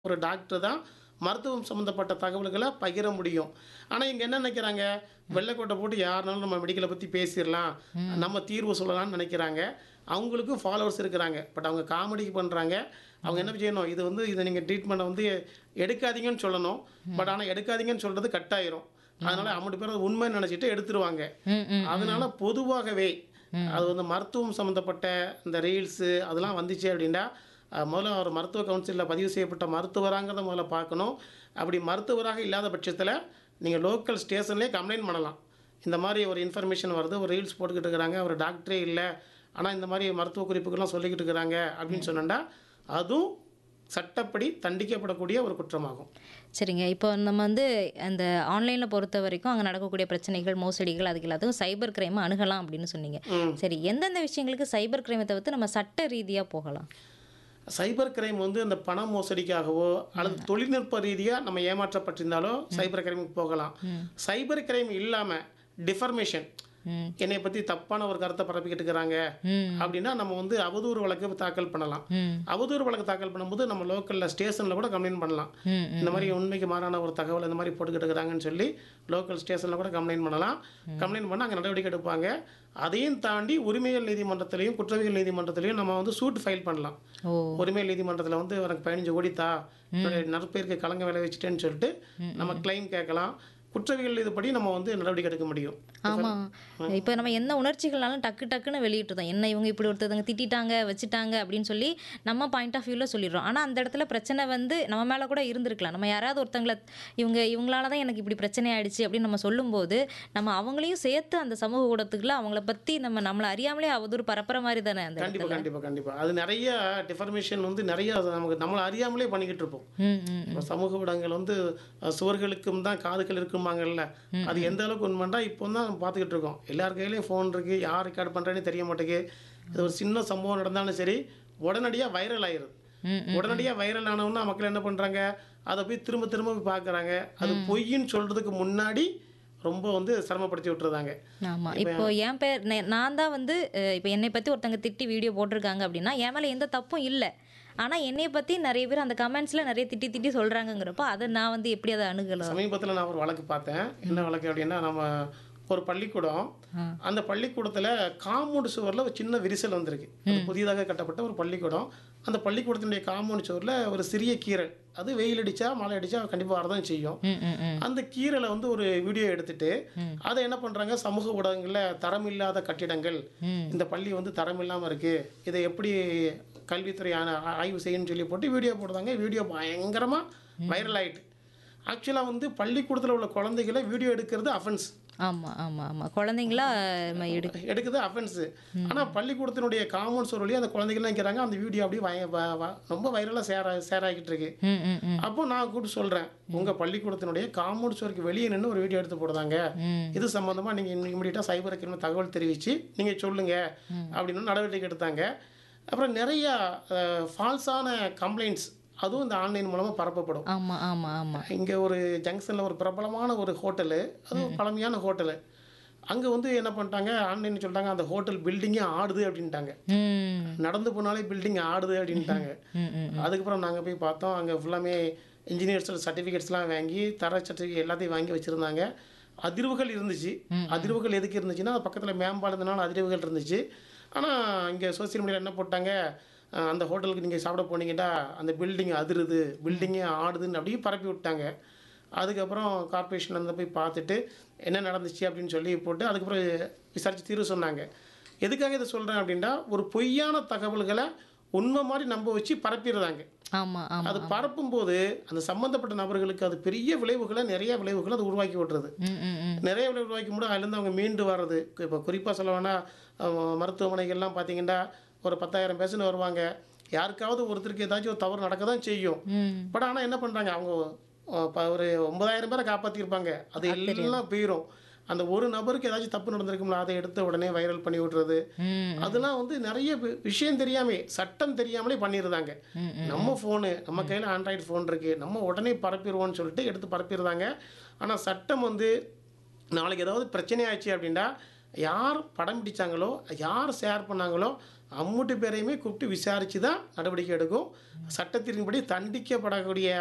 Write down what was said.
ஒரு டாக்டர் தான் மருத்துவம் சம்மந்தப்பட்ட தகவல்களை பகிர முடியும் ஆனால் இங்கே என்ன நினைக்கிறாங்க வெள்ளைக்கோட்டை போட்டு யாருனாலும் நம்ம மெடிக்கலை பற்றி பேசிடலாம் நம்ம தீர்வு சொல்லலாம்னு நினைக்கிறாங்க அவங்களுக்கும் ஃபாலோவர்ஸ் இருக்கிறாங்க பட் அவங்க காமெடிக்கு பண்ணுறாங்க அவங்க என்ன செய்யணும் இது வந்து இதை நீங்கள் ட்ரீட்மெண்ட்டை வந்து எடுக்காதீங்கன்னு சொல்லணும் பட் ஆனால் எடுக்காதீங்கன்னு சொல்கிறது கட்டாயிரும் அதனால அம்மட்டு பேர் அது உண்மைன்னு நினச்சிட்டு எடுத்துருவாங்க ம் ம் அதனால பொதுவாகவே அது வந்து மருத்துவம் சம்மந்தப்பட்ட இந்த ரீல்ஸு அதெல்லாம் வந்துச்சு அப்படின்னா அஹ், முதல்ல ஒரு மருத்துவ கவுன்சிலில் பதிவு செய்யப்பட்ட மருத்துவராங்கிறத முதல்ல பார்க்கணும் அப்படி மருத்துவராக இல்லாத பட்சத்தில் நீங்கள் லோக்கல் ஸ்டேஷன்லேயே கம்ப்ளைண்ட் பண்ணலாம் இந்த மாதிரி ஒரு இன்ஃபர்மேஷன் வருது ஒரு ரீல்ஸ் போட்டுக்கிட்டு இருக்கிறாங்க ஒரு டாக்டரே இல்லை ஆனால் இந்த மாதிரி மருத்துவ குறிப்புகள்லாம் சொல்லிக்கிட்டு இருக்கிறாங்க அப்படின்னு சொன்னா அதுவும் சட்டப்படி தண்டிக்கப்படக்கூடிய ஒரு குற்றமாகும் சரிங்க இப்போ நம்ம வந்து அந்த ஆன்லைனில் பொறுத்த வரைக்கும் அங்கே நடக்கக்கூடிய பிரச்சனைகள் மோசடிகள் அதுக்கு எல்லாத்துக்கும் சைபர் கிரைமை அணுகலாம் அப்படின்னு சொன்னீங்க ம். சரி எந்தெந்த விஷயங்களுக்கு சைபர் கிரைமை தவிர்த்து நம்ம சட்ட ரீதியாக போகலாம் சைபர் கிரைம் வந்து அந்த பண மோசடிக்காகவோ அல்லது தொழில்நுட்ப ரீதியாக நம்ம ஏமாற்றப்பட்டிருந்தாலோ சைபர் கிரைமுக்கு போகலாம் சைபர் கிரைம் இல்லாமல் டிஃபர்மேஷன் ம் என்னை பற்றி தப்பான ஒரு கருத்தை பரப்பிக்கிட்டு இருக்கிறாங்க ம் அப்படின்னா நம்ம வந்து அவதூறு வழக்கு தாக்கல் பண்ணலாம் ம் அவதூறு வழக்கு தாக்கல் பண்ணும்போது நம்ம லோக்கலில் ஸ்டேஷனில் கூட கம்ப்ளைண்ட் பண்ணலாம் ம் இந்த மாதிரி உண்மைக்கு மாறான ஒரு தகவல் இந்த மாதிரி போட்டுக்கிட்டு இருக்கிறாங்கன்னு சொல்லி லோக்கல் ஸ்டேஷனில் கூட கம்ப்ளைண்ட் பண்ணலாம் கம்ப்ளைண்ட் பண்ணால் அங்கே நடவடிக்கை எடுப்பாங்க அதையும் தாண்டி உரிமையல் நீதிமன்றத்திலையும் குற்றவியல் நீதிமன்றத்திலையும் நம்ம வந்து சூட் ஃபைல் பண்ணலாம் ஓ உரிமையல் நீதிமன்றத்தில் வந்து எனக்கு பதினஞ்சு கோடி தா என்னுடைய நற்பெயருக்கு களங்க விளை வச்சுட்டேன்னு சொல்லிட்டு நம்ம கிளைம் கேட்கலாம் குற்றவியல் இதுபடி நம்ம வந்து நடவடிக்கை எடுக்க முடியும் ஆமாம் இப்போ நம்ம என்ன உணர்ச்சிகள்னாலும் டக்கு டக்குன்னு வெளியிட்டுருந்தோம் என்ன இவங்க இப்படி ஒருத்தவங்க திட்டிட்டாங்க வச்சுட்டாங்க அப்படின்னு சொல்லி நம்ம பாயிண்ட் ஆஃப் வியூவில் சொல்லிடுறோம் ஆனால் அந்த இடத்துல பிரச்சனை வந்து நம்ம மேலே கூட இருந்திருக்கலாம் நம்ம யாராவது ஒருத்தங்கள இவங்க இவங்களால தான் எனக்கு இப்படி பிரச்சனை ஆயிடுச்சு அப்படின்னு நம்ம சொல்லும்போது நம்ம அவங்களையும் சேர்த்து அந்த சமூக ஊடகத்துக்குள்ள அவங்கள பற்றி நம்ம நம்மளை அறியாமலே அவதூறு பரப்புற மாதிரி தானே அந்த கண்டிப்பா இடத்துல கண்டிப்பா கண்டிப்பா அது நிறைய டிஃபர்மேஷன் வந்து நிறைய அது நமக்கு நம்மளை அறியாமலே பண்ணிக்கிட்டு இருப்போம் ம் ம் இப்போ சமூக ஊடகங்கள் வந்து அஹ், சுவர்களுக்கும் தான் காதுகள் இருக்குமாங்கல்ல அது எந்த அளவுக்கு உண்மைண்டா இப்போ தான் நம்ம பார்த்துக்கிட்டு இருக்கோம் எல்லார் கையிலையும் ஃபோன் இருக்கு யார் ரெக்கார்ட் பண்ணுறேன்னு தெரிய மாட்டேங்குது இது ஒரு சின்ன சம்பவம் நடந்தாலும் சரி உடனடியாக வைரல் ஆயிருது ம், உடனடியாக வைரல் ஆனவுன்னா மக்கள் என்ன பண்ணுறாங்க அதை போய் திரும்ப திரும்ப போய் பார்க்குறாங்க அது பொய்ன்னு சொல்கிறதுக்கு முன்னாடி ரொம்ப வந்து சிரமப்படுத்தி விட்டுருதாங்க ஆமாம் இப்போ என் பேர் நே- நான் தான் வந்து அஹ், இப்போ என்னை பற்றி ஒருத்தங்க திட்டி வீடியோ போட்டிருக்காங்க அப்படின்னா என் மேலே எந்த தப்பும் இல்லை ஆனால் என்னைய பற்றி நிறைய பேர் அந்த கமெண்ட்ஸில் நிறைய திட்டி திட்டி சொல்கிறாங்கங்கிறப்போ அதை நான் வந்து எப்படி அதை அணுகலாம் சமீபத்தில் நான் ஒரு வழக்கு பார்த்தேன் என்ன வழக்கு அப்படின்னா நம்ம ஒரு பள்ளிக்கூடம் ஆ. அந்த பள்ளிக்கூடத்தில் காம்பவுண்ட் சுவரில் ஒரு சின்ன விரிசல் வந்திருக்கு அது புதிதாக கட்டப்பட்ட ஒரு பள்ளிக்கூடம் அந்த பள்ளிக்கூடத்தினுடைய காம்பவுண்ட் சுவரில் ஒரு சிறிய கீரல் அது வெயில் அடித்தா மழை அடித்தா கண்டிப்பாக வரதான் செய்யும் ம் ம் ம் அந்த கீரலை வந்து ஒரு வீடியோ எடுத்துட்டு அதை என்ன பண்ணுறாங்க சமூக ஊடகங்களில் தரமில்லாத கட்டிடங்கள் ம். இந்த பள்ளி வந்து தரம் இல்லாமல் இருக்குது இதை எப்படி கல்வித்துறை ஆன- ஆய்வு செய்யணும்னு சொல்லி போட்டு வீடியோ போடுறாங்க வீடியோ பயங்கரமாக வைரல் ஆயிட்டு ஆக்சுவலாக வந்து பள்ளிக்கூடத்தில் உள்ள குழந்தைகளை வீடியோ எடுக்கிறது அஃபென்ஸ் ஆமாம் ஆமாம் ஆமாம் குழந்தைங்களா நம்ம எடு எடுக்குது அஃபென்ஸு ஆனால் பள்ளிக்கூடத்தினுடைய காமன் சோர் வழியாக அந்த குழந்தைகள்லாம் நிற்கிறாங்க அந்த வீடியோ அப்படியே வய- வ- வ- ரொம்ப வைரலாக ஷேர் ஷேர் ஆகிட்டு இருக்கு ம் ம் ம் அப்போ நான் கூப்பிட்டு சொல்கிறேன் உங்கள் பள்ளிக்கூடத்தினுடைய காம்பவுண்ட் சுவருக்கு வெளியே நின்று ஒரு வீடியோ எடுத்து போடுறாங்க ம் இது சம்மந்தமாக நீங்கள் இமீடியட்டாக சைபர் கிரைம் தகவல் தெரிவித்து நீங்கள் சொல்லுங்கள் அப்படின்னு நடவடிக்கை எடுத்தாங்க அப்புறம் நிறையா ஃபால்ஸான கம்ப்ளைண்ட்ஸ் அதுவும் இந்த ஆன்லைன் மூலமாக பரப்பப்படும் ஆமாம் ஆமாம் ஆமாம் இங்கே ஒரு ஜங்ஷனில் ஒரு பிரபலமான ஒரு ஹோட்டலு அது ஒரு பழமையான ஹோட்டலு அங்கே வந்து என்ன பண்ணிட்டாங்க ஆன்லைன் சொல்லிட்டாங்க அந்த ஹோட்டல் பில்டிங்கே ஆடுது அப்படின்ட்டாங்க ம் நடந்து போனாலே பில்டிங் ஆடுது அப்படின்ட்டாங்க ம் ம் அதுக்கப்புறம் நாங்கள் போய் பார்த்தோம் அங்கே ஃபுல்லாமே இன்ஜினியர்ஸ் சர்டிஃபிகேட்ஸ்லாம் வாங்கி தர சர்டிஃபிகேட் எல்லாத்தையும் வாங்கி வச்சுருந்தாங்க அதிர்வுகள் இருந்துச்சு அதிர்வுகள் எதுக்கு இருந்துச்சுன்னா பக்கத்தில் மேம்பாலத்தினால அதிர்வுகள் இருந்துச்சு ஆனால் இங்கே சோசியல் மீடியாவில் என்ன போட்டாங்க அஹ், அந்த ஹோட்டலுக்கு நீங்கள் சாப்பிட போனீங்கன்னா அந்த பில்டிங் அதிருது பில்டிங்கே ஆடுதுன்னு அப்படியே பரப்பி விட்டாங்க அதுக்கப்புறம் கார்பரேஷன்லேருந்து போய் பார்த்துட்டு என்ன நடந்துச்சு அப்படின்னு சொல்லி போட்டு அதுக்கப்புறம் விசாரித்து தீர்வு சொன்னாங்க எதுக்காக இதை சொல்கிறேன் அப்படின்னா ஒரு பொய்யான தகவல்களை உண்மை மாதிரி நம்ப வச்சு பரப்பிடுறாங்க ஆமாம் ஆமாம் அது பரப்பும்போது அந்த சம்மந்தப்பட்ட நபர்களுக்கு அது பெரிய விளைவுகளை நிறைய விளைவுகளை அது உருவாக்கி விட்டுறது ம் ம் ம் நிறைய விளைவு உருவாக்கி முடியும் அதுலேருந்து அவங்க மீண்டு வர்றது இப்போ குறிப்பாக சொல்ல வேணால் மருத்துவமனைகள்லாம் பார்த்தீங்கன்னா ஒரு பத்தாயிரம் பேஷண்ட் வருவாங்க யாருக்காவது ஒருத்தருக்கு ஏதாச்சும் ஒரு தவறு நடக்க தான் செய்யும் ம் பட் ஆனால் என்ன பண்ணுறாங்க அவங்க அஹ், ப- ஒரு ஒன்பதாயிரம் பேரை காப்பாற்றிருப்பாங்க அது எல்லாம் போயிடும் அந்த ஒரு நபருக்கு ஏதாச்சும் தப்பு நடந்திருக்கும்ல அதை எடுத்து உடனே வைரல் பண்ணி விட்றது ம் அதெல்லாம் வந்து நிறைய வி- விஷயம் தெரியாமே சட்டம் தெரியாமலே பண்ணிடுறாங்க ம், நம்ம ஃபோனு நம்ம கையில் ஆண்ட்ராய்டு ஃபோன் இருக்குது நம்ம உடனே பரப்பிடுவோம்னு சொல்லிட்டு எடுத்து பரப்பிடுறாங்க ஆனால் சட்டம் வந்து நாளைக்கு ஏதாவது பிரச்சனை ஆச்சு அப்படின்னா யார் படம் பிடிச்சாங்களோ யார் ஷேர் பண்ணாங்களோ அம்முட்டு பேரையுமே கூப்பிட்டு விசாரித்து தான் நடவடிக்கை எடுக்கும் சட்டத்தின்படி தண்டிக்கப்படக்கூடிய